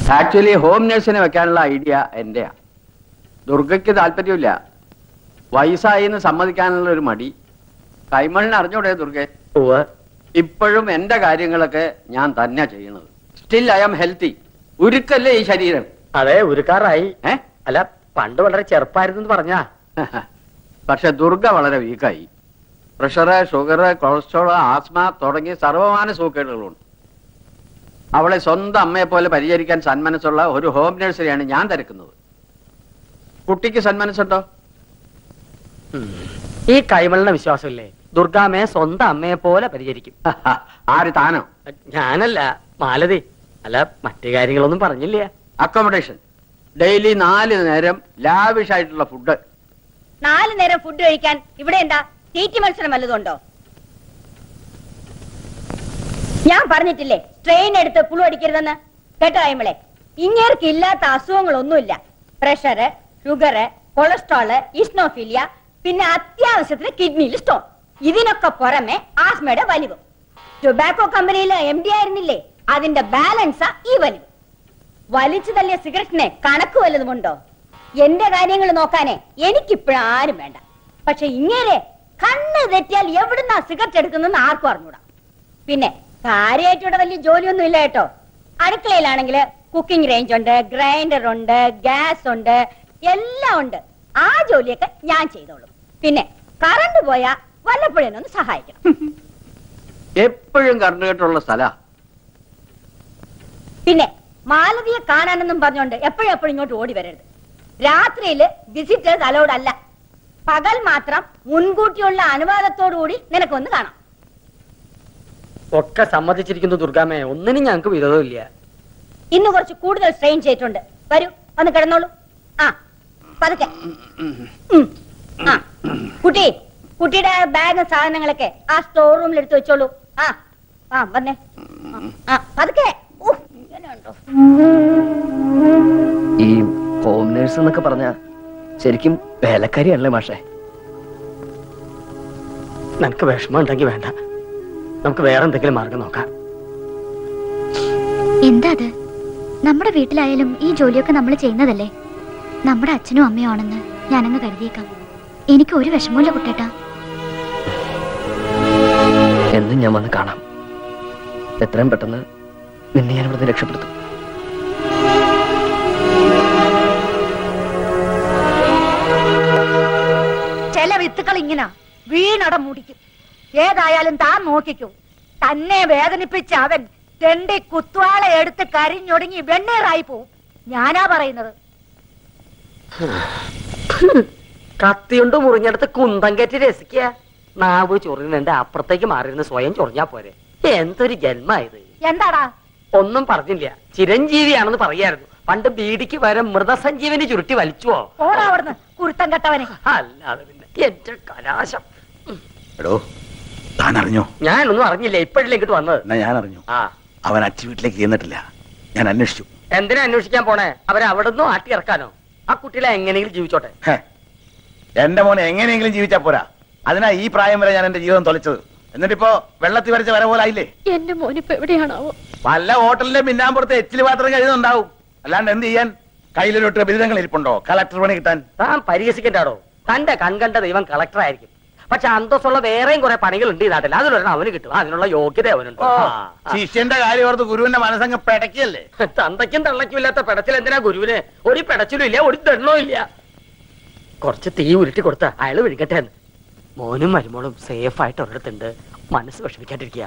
Actually home നഴ്സിനെ വെക്കാനുള്ള idea എന്റെയാ ദുർഗയ്ക്ക് താല്പര്യമില്ല വയസ്സായി എന്ന് സമ്മതിക്കാനുള്ള ഒരു മടി കൈമളിനെ അറിഞ്ഞൂടെ ദുർഗെ ഇപ്പോഴും എന്റെ കാര്യങ്ങളൊക്കെ ഞാൻ തന്നെ ചെയ്യണത് സ്റ്റിൽ ഐ ആം ഹെൽത്തി ഉരുക്കല്ലേ ഈ ശരീരം അതെ ഉരുക്കാറായി ഏ അല്ല പണ്ട് വളരെ ചെറുപ്പായിരുന്നു പറഞ്ഞാ പക്ഷെ ദുർഗ വളരെ വീക്കായി പ്രഷർ ഷുഗർ കൊളസ്ട്രോൾ ആസ്മ തുടങ്ങിയ സർവമാന സൂക്കേടുകളുണ്ട് അവളെ സ്വന്തം അമ്മയെ പോലെ പരിചരിക്കാൻ സന്മനസ്സുള്ള ഒരു ഹോം നഴ്സറിയാണ് ഞാൻ തിരക്കുന്നത് കുട്ടിക്ക് സന്മനസ്സുണ്ടോ ഈ കൈമളിന്റെ വിശ്വാസമില്ലേ ദുർഗാമ്മയെ സ്വന്തം അമ്മയെ പോലെ പരിചരിക്കും ആര് താനോ ഞാനല്ല മാലതി അല്ല മറ്റു കാര്യങ്ങളൊന്നും പറഞ്ഞില്ല അക്കോമഡേഷൻ ഡെയിലി നാല് നേരം ലാവിഷ് ആയിട്ടുള്ള ഫുഡ് നാല് നേരം ഫുഡ് കഴിക്കാൻ ഇവിടെ എന്താ തീറ്റി മത്സരം വല്ലതുണ്ടോ ഞാൻ പറഞ്ഞിട്ടില്ലേ ട്രെയിൻ എടുത്ത് പുളു അടിക്കരുതെന്ന് കേട്ടോ അയ്മളെ ഇങ്ങേർക്ക് ഇല്ലാത്ത അസുഖങ്ങളൊന്നുമില്ല പ്രഷറ് ഷുഗറ് കൊളസ്ട്രോള് ഇസ്നോഫീലിയ പിന്നെ അത്യാവശ്യത്തിന് കിഡ്നിയിൽ സ്റ്റോൺ ഇതിനൊക്കെ പുറമെ ആസ്മയുടെ വലിവ് ടൊബാക്കോ കമ്പനിയിലെ എം ഡി ആയിരുന്നില്ലേ അതിന്റെ ബാലൻസാ ഈ വലിവ് വലിച്ചു തള്ളിയ സിഗരറ്റിനെ കണക്ക് വല്ലതുമുണ്ടോ എന്റെ കാര്യങ്ങൾ നോക്കാനേ എനിക്കിപ്പോഴും ആരും വേണ്ട പക്ഷെ ഇങ്ങനെ കണ്ണ് തെറ്റിയാൽ എവിടുന്നാ സിഗരറ്റ് എടുക്കുന്നെന്ന് ആർക്കും അറിഞ്ഞൂടാ പിന്നെ കാര്യമായിട്ട് ഇവിടെ വലിയ ജോലിയൊന്നും ഇല്ല കേട്ടോ അടുക്കളയിലാണെങ്കിൽ കുക്കിംഗ് റേഞ്ച് ഉണ്ട് ഗ്രൈൻഡർ ഉണ്ട് ഗ്യാസ് ഉണ്ട് എല്ലാം ഉണ്ട് ആ ജോലിയൊക്കെ ഞാൻ ചെയ്തോളും പിന്നെ കറണ്ട് പോയാ വല്ലപ്പോഴും ഒന്ന് സഹായിക്കണം എപ്പോഴും കറണ്ട് കേട്ടുള്ള സ്ഥല പിന്നെ മാലതിയെ കാണാനെന്നും പറഞ്ഞോണ്ട് എപ്പോഴും എപ്പോഴും ഇങ്ങോട്ട് ഓടി വരരുത് രാത്രിയില് വിസിറ്റേഴ്സ് അലൗഡ് അല്ല പകൽ മാത്രം മുൻകൂട്ടിയുള്ള അനുവാദത്തോടു കൂടി നിനക്കൊന്ന് കാണാം ഒക്കെ സമ്മതിച്ചിരിക്കുന്നു ദുർഗാമ്മയെ ഒന്നിനും ഞങ്ങൾക്ക് വിരോധമില്ല ഇന്ന് കുറച്ച് കൂടുതൽ സ്ട്രെയിൻ ചെയ്തിട്ടുണ്ട് വരൂ ഒന്ന് കിടന്നോളൂ ആ പതുക്കെ ഉം. ആ കുട്ടി കുട്ടിയുടെ ബാഗ് സാധനങ്ങളൊക്കെ ആ സ്റ്റോർ റൂമിൽ എടുത്തു വെച്ചോളൂ ആ ആ വന്നേ ആ പതുക്കെ ഉഫ്, ഇങ്ങനെയുണ്ടോ ഈ ഹോം നേഴ്സ് എന്നൊക്കെ പറഞ്ഞ ശരിക്കും വേലക്കാരിയല്ലേ മാഷേ നിനക്ക് വിഷമം ഉണ്ടെങ്കിൽ വേണ്ട നമുക്ക് വേറെ എന്തെങ്കിലും മാർഗം നോക്കാം എന്താ അത് നമ്മുടെ വീട്ടിലായാലും ഈ ജോലിയൊക്കെ നമ്മൾ ചെയ്യുന്നതല്ലേ നമ്മുടെ അച്ഛനും അമ്മയും ആണെന്ന് ഞാനങ്ങ് കരുതിയേക്കാം എനിക്ക് ഒരു വിഷമമില്ല കുട്ടേട്ടാ എന്നും ഞാൻ വന്ന് കാണാം എത്രയും പെട്ടെന്ന് നിന്നെ ഞാൻ ഇവിടുന്ന് രക്ഷപ്പെടുത്തും ചില വിത്തുകൾ ഇങ്ങനെ വീണട മുടിക്കും ഏതായാലും താൻ നോക്കിക്കൂ തന്നെ വേദനിപ്പിച്ച അവൻ തെണ്ടി കുത്തുവാള എടുത്ത് കരിഞ്ഞൊടുങ്ങി വെണ്ണീറായി പോവും ഞാനാ പറയുന്നത് കത്തിയുണ്ട് മുറിഞ്ഞെടുത്ത് കുന്തം കയറ്റി രസിക്കുക നാവ് ചൊറിയുന്നുണ്ട് അപ്പുറത്തേക്ക് മാറിയിരുന്ന് സ്വയം ചൊറിഞ്ഞാ പോരെ എന്തൊരു ജന്മായത് എന്താടാ ഒന്നും പറഞ്ഞില്ല ചിരഞ്ജീവിയാണെന്ന് പറയായിരുന്നു പണ്ട് ബീഡിക്ക് വരെ മൃതസഞ്ജീവനി ചുരുട്ടി വലിച്ചുവോ ഓടാ അവിടുന്ന് കുരുത്തം കെട്ടവനെ അല്ലാതെ പിന്നെ എന്റെ കലാശം എടോ താൻ അറിഞ്ഞോ ഞാനൊന്നും അറിഞ്ഞില്ല ഇപ്പോഴല്ലേ ഇങ്ങോട്ട് വന്നത് എന്നാ ഞാൻ അറിഞ്ഞു ആ അവൻ അച്ഛ വീട്ടിലേക്ക് ചെന്നിട്ടില്ല ഞാൻ അന്വേഷിച്ചു എന്തിനാ അന്വേഷിക്കാൻ പോണേ അവരെ അവിടെ നിന്നും ആട്ടി ഇറക്കാനോ ആ കുട്ടികളെ എങ്ങനെയെങ്കിലും ജീവിച്ചോട്ടെ ഹെ, എന്റെ മോനെ എങ്ങനെയെങ്കിലും ജീവിച്ചാ പോരാ അതിനാ ഈ പ്രായം വരെ ഞാൻ എന്റെ ജീവിതം തൊലച്ചത് എന്നിട്ടിപ്പോ വെള്ളത്തിൽ വരച്ച വര പോലെ ആയില്ലേ എന്റെ മോനിപ്പോ എവിടെയാണാവോ വല്ല ഹോട്ടലിന്റെ മിന്നാമ്പുറത്ത് എച്ചിൽ പാത്രം കഴിയുന്നുണ്ടാവും അല്ലാണ്ട് എന്ത് ചെയ്യാൻ കയ്യിലൊരു ബിരുദങ്ങൾ ഇരിപ്പുണ്ടോ കളക്ടർ പണി കിട്ടാൻ താൻ പരിഹസിക്കണ്ടാടോ തന്റെ കൺകണ്ട ദൈവം കളക്ടർ ആയിരിക്കും പക്ഷെ അന്തസ്സുള്ള വേറെയും കുറെ പണികളുണ്ട് ഈ നാട്ടിൽ അതിലൊരെണ്ണം അവന് കിട്ടും അതിനുള്ള യോഗ്യത അവനുണ്ട് ഓ, ആ, ആ. ശിഷ്യന്റെ കാര്യം ഓർത്ത് ഗുരുവിന്റെ മനസ്സങ്ങ് പിടക്കിയല്ലേ തന്തയ്ക്കും തള്ളയ്ക്കും ഇല്ലാത്ത പെടച്ചിൽ എന്തിനാ ഗുരുവിന് ഒരു പെടച്ചിലും ഇല്ല ഒരു ദണ്ണവും ഇല്ല കുറച്ച് തീ ഉരുട്ടി കൊടുത്ത അയാള് വിഴുകട്ടെ എന്ന് മോനും മരുമോളും സേഫ് ആയിട്ട് ഒരിടത്തുണ്ട് മനസ്സ് വിഷമിക്കാണ്ടിരിക്കുക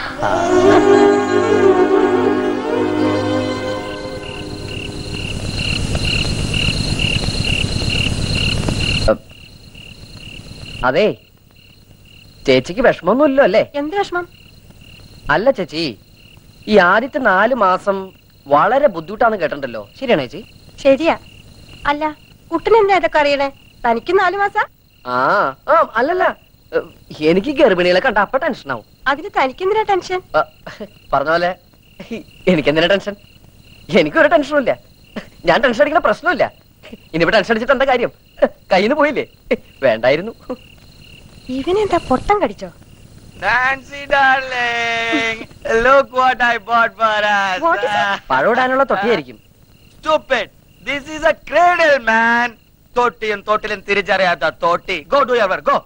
അതെ ചേച്ചിക്ക് വിഷമമൊന്നുമില്ലോ അല്ലേ എന്ത് വിഷമം അല്ല ചേച്ചി ഈ ആദ്യത്തെ നാല് മാസം വളരെ ബുദ്ധിമുട്ടാന്ന് കേട്ടിട്ടുണ്ടല്ലോ ശരിയാണോ ചേച്ചി ശരിയാ അല്ല കുട്ടനെന്താ ഇതൊക്കെ അറിയണേ തനിക്ക് നാലു മാസം ആ ആ അല്ലല്ല ഏ, എനിക്ക് ഗർഭിണികളെ കണ്ട അപ്പൊ ടെൻഷൻ ആവും അതിന് തനിക്കെന്തിനാ ടെൻഷൻ ആ, പറഞ്ഞ പോലെ എനിക്കെന്തിനാ ടെൻഷൻ എനിക്കൊരു ടെൻഷനും ഇല്ല ഞാൻ ടെൻഷൻ അടിക്കുന്ന പ്രശ്നമില്ല ഇനിയിപ്പോ ടെൻഷൻ അടിച്ചിട്ട് എന്താ കാര്യം കയ്യിൽ നിന്ന് പോയില്ലേ വേണ്ടായിരുന്നു ഇവനെന്താ പൊട്ടം കടിച്ചോ Nancy, darling, look what I bought for us. What is it? പഴമിടാനുള്ള തൊട്ടിയായിരിക്കും Stupid. This is a cradle, man. തൊട്ടിയും തൊട്ടിലും തിരിച്ചറിയാത്ത തൊട്ടി go do your go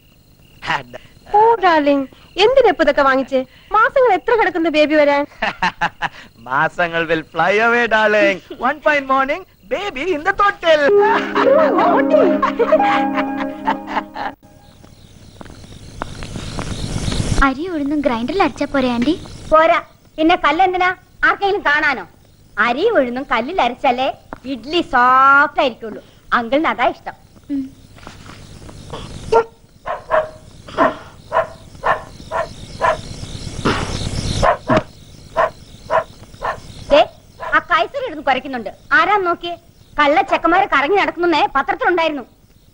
oh darling എന്തിനാ ഇപ്പൊ ഇതൊക്കെ വാങ്ങിച്ചേ മാസങ്ങൾ എത്ര കിടക്കുന്നു ബേബി വരാൻ മാസങ്ങൾ will fly away darling one fine morning baby in the തൊട്ടിൽ അരി ഉഴുന്നും ഗ്രൈൻഡറിൽ അരച്ചാ പോരെ ആന്റി പോരാ പിന്നെ കല്ലെന്തിനാ ആർക്കെങ്കിലും കാണാനോ അരി ഉഴുന്നും കല്ലിൽ അരച്ചാലേ ഇഡ്ലി സോഫ്റ്റ് ആയിരിക്കുള്ളൂ അങ്കിളിന് അതാ ഇഷ്ടം ഉം. ദേ, ആ കൈസർ എടുത്ത് കുരയ്ക്കുന്നുണ്ട് ആരാന്ന് നോക്കിയേ കള്ള ചെക്കന്മാരെ കറങ്ങി നടക്കുന്നേ പത്രത്തിലുണ്ടായിരുന്നു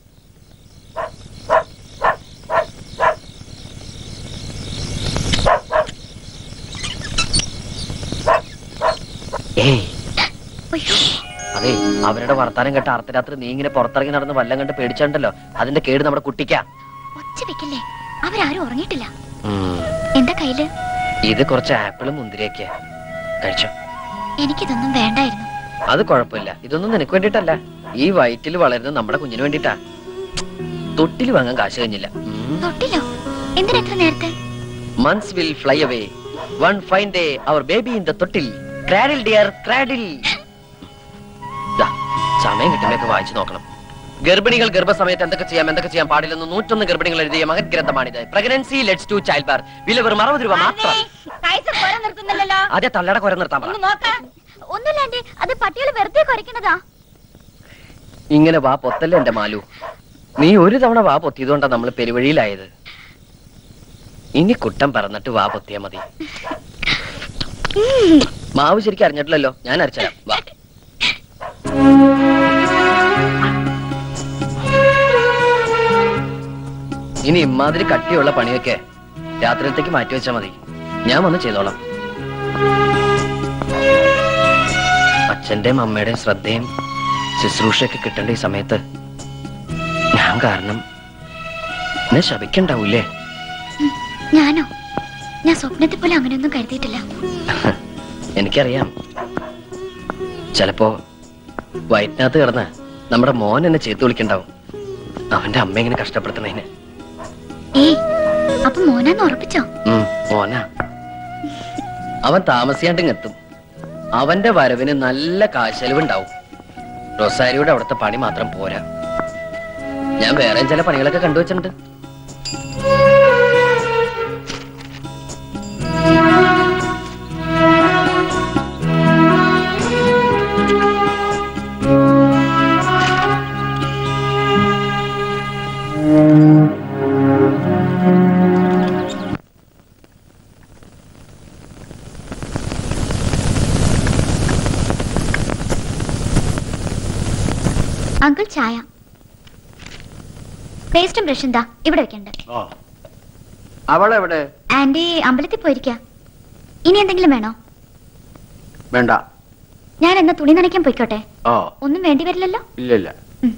ഏയ് അയ്യോ അതെ അവരുടെ വർത്താനം കേട്ട അർദ്ധരാത്രി നീ ഇങ്ങനെ പുറത്തിറങ്ങി നടന്ന് വല്ലം കണ്ട് പേടിച്ചിട്ടുണ്ടല്ലോ അതിന്റെ കേട് നമ്മുടെ കുട്ടിക്കാ ഒച്ച വെക്കില്ലേ അവരാരും ഉറങ്ങിയിട്ടില്ല എന്താ കയ്യില് ഇത് കുറച്ച് ആപ്പിളും മുന്തിരിയൊക്കെ കഴിച്ചോ എനിക്കിതൊന്നും വേണ്ടായിരുന്നു അത് കുഴപ്പമില്ല ഇതൊന്നും നിനക്ക് വേണ്ടിട്ടല്ല ഈ വയറ്റിൽ വളരുന്ന നമ്മുടെ കുഞ്ഞിന് വേണ്ടിട്ടാ തൊട്ടിൽ വാങ്ങാൻ കാശ് കഴിഞ്ഞില്ല തൊട്ടില്ലോ എന്തിനാ എത്ര നേരത്തെ months will fly away one fine day our baby in the തൊട്ടിൽ ക്രാഡിൽ ഡിയർ ക്രാഡിൽ സമയം കിട്ടുമ്പോഴൊക്കെ വായിച്ചു നോക്കണം ഗർഭിണികൾ ഗർഭസമയത്ത് എന്തൊക്കെ ചെയ്യാം എന്തൊക്കെ ചെയ്യാൻ പാടില്ലെന്ന് നൂറ്റൊന്ന് ഗർഭിണികൾ എഴുതിയ മകൻ ഗ്രന്ഥമാണിത് പ്രഗ്നൻസി ലെറ്റ്സ് ടു ചൈൽഡ് ബാർ വില വെറും അറുപത് രൂപ മാത്രം കൈസർ കുര നിർത്തുന്നില്ലല്ലോ ആദ്യം തള്ളയുടെ കുര നിർത്താൻ പറ ഒന്ന് നോക്ക ഒന്നുമില്ല ആന്റി അത് പട്ടികൾ വെറുതെ കുറയ്ക്കുന്നതാ ഇങ്ങനെ വാ പൊത്തല്ലേ എന്റെ മാലു നീ ഒരു തവണ വാ പൊത്തിയതുകൊണ്ടാ നമ്മൾ പെരുവഴിയിലായത് ഇനി കുട്ടം പറന്നിട്ട് വാ പൊത്തിയാ മതി മാവ് ശരിക്കും അറിഞ്ഞിട്ടില്ലല്ലോ ഞാൻ അരച്ചരാം വാ ഇനി ഇമാതിരി കട്ടിയുള്ള പണിയൊക്കെ രാത്രിയിലത്തേക്ക് മാറ്റി വെച്ചാ മതി ഞാൻ വന്ന് ചെയ്തോളാം അച്ഛന്റെയും അമ്മയുടെയും ശ്രദ്ധയും ശുശ്രൂഷയൊക്കെ കിട്ടേണ്ട ഈ സമയത്ത് ഞാൻ കാരണം എന്നെ ശപിക്കണ്ടാവൂലേ ഞാനോ ഞാൻ സ്വപ്നത്തിൽ പോലും അങ്ങനെയൊന്നും കരുതിയിട്ടില്ല എനിക്കറിയാം ചിലപ്പോ വയറ്റിനകത്ത് കിടന്ന് നമ്മുടെ മോൻ എന്നെ ചേർത്ത് വിളിക്കണ്ടാവും അവന്റെ അമ്മ ഇങ്ങനെ കഷ്ടപ്പെടുത്തണേന് ഏയ് അപ്പൊ മോനാന്ന് ഉറപ്പിച്ചോ ഉം, മോനാ അവൻ താമസിയാണ്ടിങ് എത്തും അവന്റെ വരവിന് നല്ല കാശലവുണ്ടാവും റൊസാരിയുടെ അവിടുത്തെ പണി മാത്രം പോരാ ഞാൻ വേറെ ചില പണികളൊക്കെ കണ്ടുവച്ചിട്ടുണ്ട് അങ്കിൾ ചായ പേസ്റ്റും ബ്രഷും ദാ ഇവിടെ വെക്കണ്ട് അവളെവിടെ ആന്റി അമ്പലത്തിൽ പോയിരിക്ക ഇനി എന്തെങ്കിലും വേണോ വേണ്ട ഞാൻ എന്നാ തുണി നനയ്ക്കാൻ പോയിക്കോട്ടെ ഓ ഒന്നും വേണ്ടി വരില്ലല്ലോ ഇല്ലില്ല ഉം.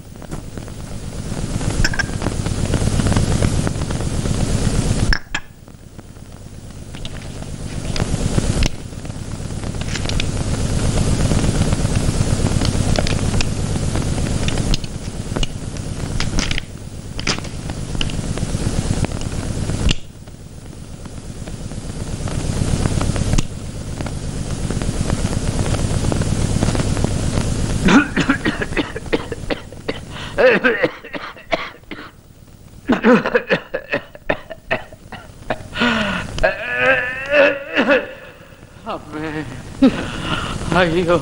അയ്യോ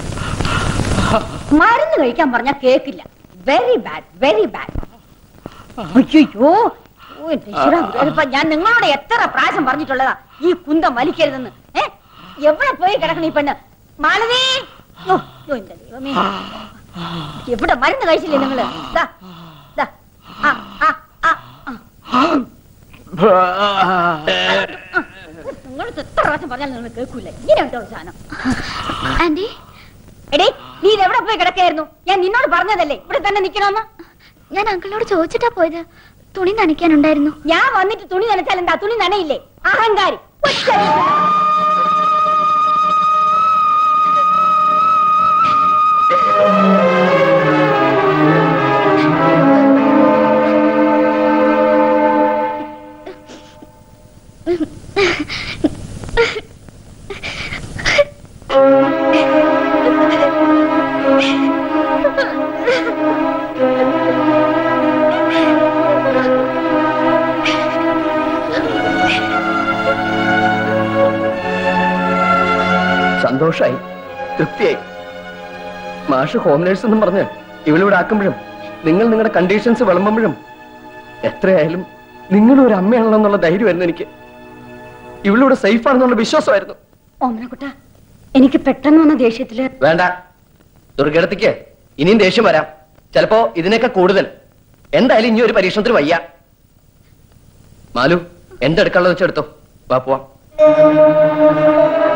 മരുന്ന് കഴിക്കാൻ പറഞ്ഞാ കേക്കില്ല വെരി ബാഡ് വെരി ബാഡ് അയ്യോ ഓ, എന്റെ ഈശ്വരാ, ഇതിപ്പോ ഞാൻ നിങ്ങളോട് എത്ര പ്രാവശ്യം പറഞ്ഞിട്ടുള്ളതാ ഈ കുന്തം വലിക്കരുതെന്ന് ഏ എവിടെ പോയി കിടക്കണ ഈ പെണ്ണ് മാലവേ ഓ, ഓ, എന്റെ ദൈവമേ. എവിടെ മരുന്ന് കഴിച്ചില്ലേ നിങ്ങള് ദാ, ദാ. ആ, ആ, ആ, ആ. നിങ്ങൾ എത്ര പ്രാവശ്യം പറഞ്ഞാലും നിങ്ങൾ കേൾക്കൂല ഇങ്ങനെ ഉണ്ടോ സാധനം ആന്റി എടേ നീ ഇത് എവിടെ പോയി കിടക്കായിരുന്നു ഞാൻ നിന്നോട് പറഞ്ഞതല്ലേ ഇവിടെ തന്നെ നിക്കണമെന്ന് ഞാൻ അങ്കിളിനോട് ചോദിച്ചിട്ടാ പോയത് തുണി നനയ്ക്കാനുണ്ടായിരുന്നു ഞാൻ വന്നിട്ട് തുണി നനച്ചാൽ എന്താ തുണി നനയില്ലേ അഹങ്കാരി ഒറ്റ സന്തോഷായി തൃപ്തിയായി മാഷ് ഹോം നേഴ്സ് എന്നും പറഞ്ഞ് ഇവളിവിടെ ആക്കുമ്പോഴും നിങ്ങൾ നിങ്ങളുടെ കണ്ടീഷൻസ് വിളമ്പുമ്പോഴും എത്രയായാലും നിങ്ങളും ഒരു അമ്മയാണല്ലോ എന്നുള്ള ധൈര്യമായിരുന്നു എനിക്ക് ഇവളിവിടെ സേഫ് ആണെന്നുള്ള വിശ്വാസമായിരുന്നു ഓമനക്കുട്ട എനിക്ക് പെട്ടെന്ന് വന്ന ദേഷ്യത്തില് വേണ്ട ദുർഘടത്തിക്ക് ഇനിയും ദേഷ്യം വരാം ചിലപ്പോ ഇതിനൊക്കെ കൂടുതൽ എന്തായാലും ഇനി ഒരു പരീക്ഷണത്തിന് വയ്യ മാലു എന്തെടുക്കാനുള്ളത് വെച്ചെടുത്തോ വാ പോവാം